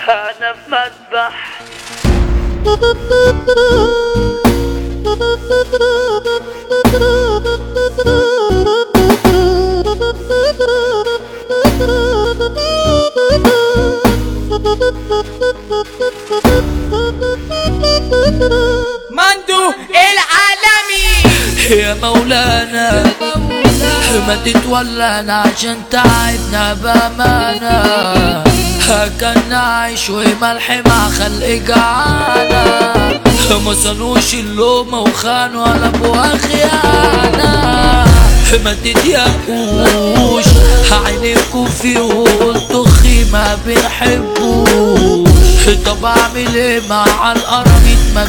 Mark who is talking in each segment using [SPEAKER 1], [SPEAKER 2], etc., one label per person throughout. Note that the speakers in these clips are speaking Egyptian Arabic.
[SPEAKER 1] انا في مذبح
[SPEAKER 2] مندو العالمي
[SPEAKER 1] يا مولانا ما تتولانا عشان تعبنا بأمانة كان عايش وملح مع خلق جعانة ما صنوش اللومة وخانوا على ابوها خيانة ما تضيقوش عينيكوا فيه والطخي ما بنحبوش طب اعمل ايه مع القراميط ما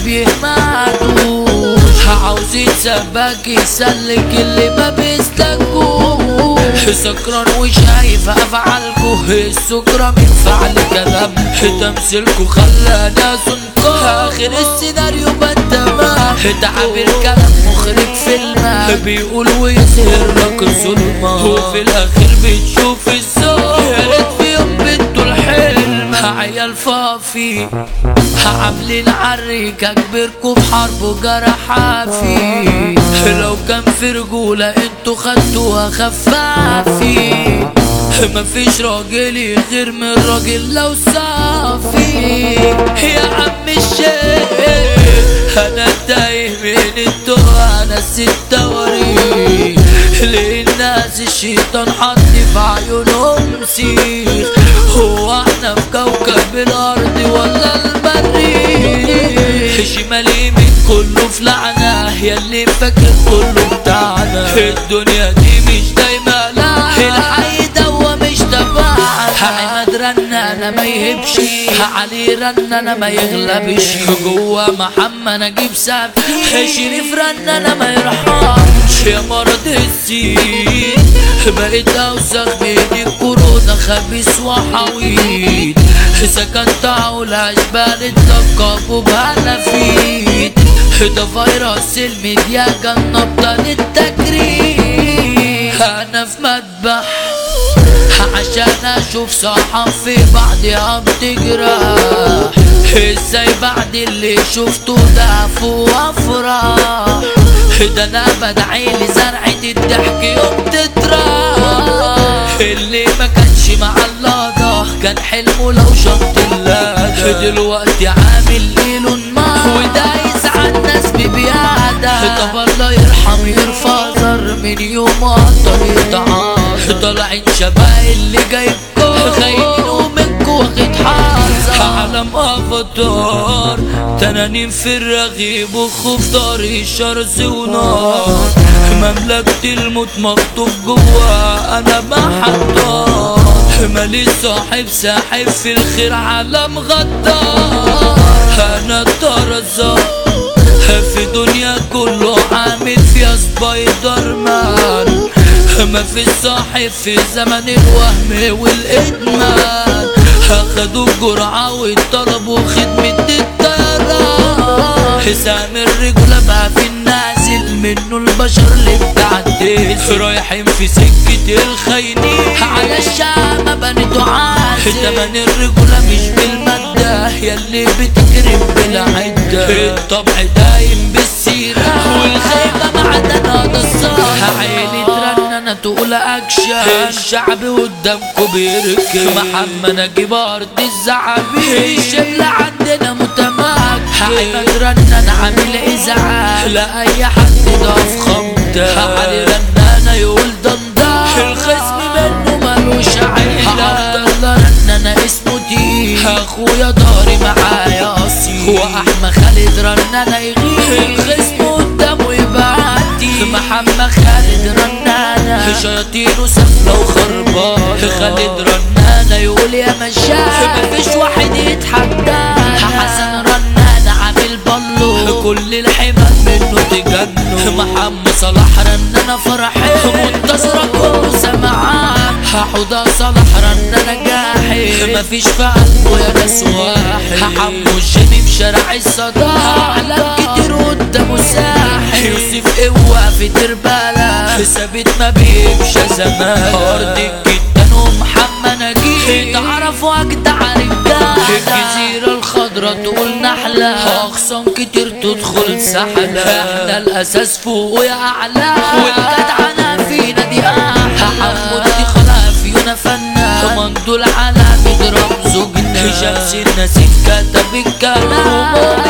[SPEAKER 1] بيهمدوش عاوزين سباك يسلك اللي ما بيسلكوش سكران وشايف افعالكو السكرة من فعل كلام تمثيلكو خلانا زنكو اخر السيناريو بالتمام تعبير كلام مخرج فيلم بيقول ويظهر لك الظلمة وفي الاخر بتشوف الزور يا ريت في يوم بنتو الحلم عيال فافي عاملين عريكة كبركوا في حرب وجرحافي لو كان في رجولة انتوا خدتوها خفافي مفيش راجل غير من راجل لو صافي يا عم الشيخ انا تايه من التوه انا ست وريق ليه الناس الشيطان حط في عيونهم سيخ هو احنا في كوكب الارض ولا المريخ شمال يمين كله في لعنة ياللي فاكر كله بتاعنا الدنيا دي مش دايما لا الحي دوا مش تبعنا عماد رنانة ما يهبش علي رنانة ما يغلبش جوا محمد نجيب سبتي شريف رنانة ما يرحمش يا مرض السين بقيت اوسخ من الكورونا خبيث وحويد سكنت على اشبال التقاب بهنفيد ده فيروس الميديا كان نبضة للتجريد انا في مذبح عشان اشوف صحفي بعدها بتجرح ازاي بعد اللي شفته ضعف وافراح ده انا بدعي لي زرعة الضحك يوم تطرح اللي ما كانش مع اللقطة كان حلمه لو شط اللاجة دلوقتي عامل ليل ونهار ودايس على الناس ببيادة طب الله يرحم يرفع زر من يوم قطر يتعار طالعين شباب اللي جايبكم خاينين ومنكم واخد حذر عالم افاتار تنانين في الرغيب وخوف طريق شرز ونار مملكة الموت مخطوف جوا انا محطات مالي صاحب ساحب في الخير عالم غدار انا الطرزان في دنيا كله عامل فيها سبايدر مان ما في صاحب في زمن الوهم والادمان اخدوا الجرعة وطلبوا خدمة الطيران حسام الرجولة بقى في النازل منه البشر اللي بتعدي رايحين في سكة الخاينين على الشام بنتوا عازل تمن الرجولة مش بالمادة ياللي بتكرم بالعدة الطبع دايم بالسيرة والخيبة معدنها ده الصالح عيني ترننا تقول اكشن الشعب قدامكم بيركب محمد نجيب ارض الزعابين الشبل عندنا متمكن عماد رنان عامل ازعاج لا اي حد ضاف خمدة علي رنانة يقول دندان الخصم منه ملوش عيلة عبد الله رنانة اسمه دي اخويا داري معايا اصيل واحمد خالد رنانة يغيب الخصم قدامه يبعدي محمد خالد رنانة شياطينه سفلة وخربانة خالد رنانة يقول يا مشاة مفيش واحد يتحدانا حسن رنانة عامل بلو كل الحمام منه تجنوا محمد صلاح رنانة فرحين منتصرة كله سمعان حوضة صلاح رنانة جاحي مفيش في قلبه يا ناس واحد حمو الجيمي في شارع الصداع اعلام كتير قدامه ساحل يوسف قوة في تربالة ثابت ما بيمشى زمان ارض الجدان ومحمد نجيب تعرفوا اجدع رجالة خضرة تقول نحلة أخصام كتير تدخل سحلة احنا الأساس فوق يا أعلى والجدعنة فينا دي أحلى حمود دي خلافينا فنان مندول على بيضرب زوجنا هشام سنة كتب الكلام